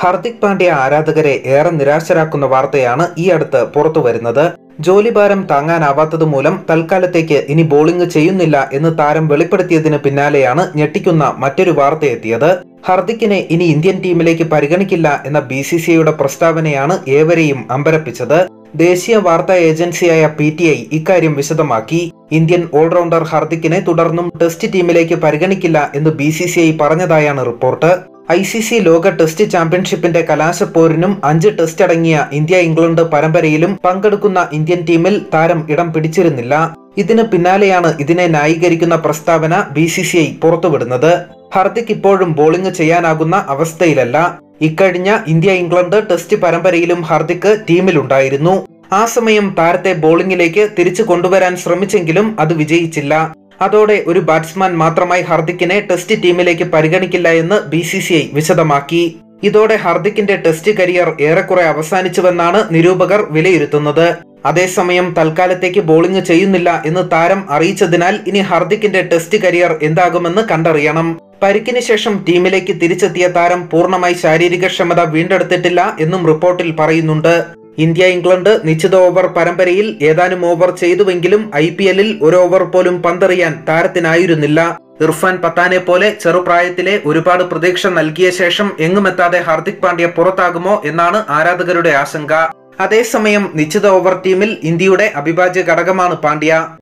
ഹർദിക് പാണ്ഡ്യ ആരാധകരെ ഏറെ നിരാശരാക്കുന്ന വാർത്തയാണ് ഈ അടുത്ത് പുറത്തുവരുന്നത് ജോലിഭാരം താങ്ങാനാവാത്തത് മൂലം തൽക്കാലത്തേക്ക് ഇനി ബോളിംഗ് ചെയ്യുന്നില്ല എന്ന് താരം വെളിപ്പെടുത്തിയതിന് പിന്നാലെയാണ് ഞെട്ടിക്കുന്ന മറ്റൊരു വാർത്തയെത്തിയത് ഹർദിക്കിനെ ഇനി ഇന്ത്യൻ ടീമിലേക്ക് പരിഗണിക്കില്ല എന്ന ബി സി സി ഐയുടെ പ്രസ്താവനയാണ് ഏവരെയും അമ്പരപ്പിച്ചത് ദേശീയ വാർത്താ ഏജൻസിയായ പി ടി ഐ ഇക്കാര്യം വിശദമാക്കി ഇന്ത്യൻ ഓൾറൗണ്ടർ ഹർദിക്കിനെ തുടർന്നും ടെസ്റ്റ് ടീമിലേക്ക് പരിഗണിക്കില്ല എന്ന് ബി സി സി ഐ പറഞ്ഞതായാണ് റിപ്പോർട്ട് ഐ സി സി ലോക ടെസ്റ്റ് ചാമ്പ്യൻഷിപ്പിന്റെ കലാശപ്പോരിനും അഞ്ച് ടെസ്റ്റ് അടങ്ങിയ ഇന്ത്യ ഇംഗ്ലണ്ട് പരമ്പരയിലും പങ്കെടുക്കുന്ന ഇന്ത്യൻ ടീമിൽ താരം ഇടം പിടിച്ചിരുന്നില്ല ഇതിന് പിന്നാലെയാണ് ഇതിനെ ന്യായീകരിക്കുന്ന പ്രസ്താവന ബി സി സി ഐ പുറത്തുവിടുന്നത് ഹർദിക് ഇപ്പോഴും ബോളിംഗ് ചെയ്യാനാകുന്ന അവസ്ഥയിലല്ല ഇക്കഴിഞ്ഞ ഇന്ത്യ ഇംഗ്ലണ്ട് ടെസ്റ്റ് പരമ്പരയിലും ഹർദിക് ടീമിലുണ്ടായിരുന്നു ആ സമയം താരത്തെ ബോളിംഗിലേക്ക് തിരിച്ചു കൊണ്ടുവരാൻ ശ്രമിച്ചെങ്കിലും അത് വിജയിച്ചില്ല അതോടെ ഒരു ബാറ്റ്സ്മാൻ മാത്രമായി ഹർദിക്കിനെ ടെസ്റ്റ് ടീമിലേക്ക് പരിഗണിക്കില്ല എന്ന് ബി സി സി ഐ വിശദമാക്കി ഇതോടെ ഹർദിക്കിന്റെ ടെസ്റ്റ് കരിയർ ഏറെക്കുറെ അവസാനിച്ചുവെന്നാണ് നിരൂപകർ വിലയിരുത്തുന്നത് അതേസമയം തൽക്കാലത്തേക്ക് ബോളിംഗ് ചെയ്യുന്നില്ല എന്ന് താരം അറിയിച്ചതിനാൽ ഇനി ഹർദിക്കിന്റെ ടെസ്റ്റ് കരിയർ എന്താകുമെന്ന് കണ്ടറിയണം പരിക്കിന് ശേഷം ടീമിലേക്ക് തിരിച്ചെത്തിയ താരം പൂർണ്ണമായി ശാരീരിക ക്ഷമത വീണ്ടെടുത്തിട്ടില്ല എന്നും റിപ്പോർട്ടിൽ പറയുന്നുണ്ട് ഇന്ത്യ ഇംഗ്ലണ്ട് നിശ്ചിത ഓവർ പരമ്പരയിൽ ഏതാനും ഓവർ ചെയ്തുവെങ്കിലും ഐ പി എല്ലിൽ ഒരു ഓവർ പോലും പന്തെറിയാൻ താരത്തിനായിരുന്നില്ല ഇർഫാൻ പത്താനെ പോലെ ചെറുപ്രായത്തിലെ ഒരുപാട് പ്രതീക്ഷ നൽകിയ ശേഷം എങ്ങുമെത്താതെ ഹാർദിക് പാണ്ഡ്യ പുറത്താകുമോ എന്നാണ് ആരാധകരുടെ ആശങ്ക അതേസമയം നിശ്ചിത ഓവർ ടീമിൽ ഇന്ത്യയുടെ അവിഭാജ്യ ഘടകമാണ് പാണ്ഡ്യ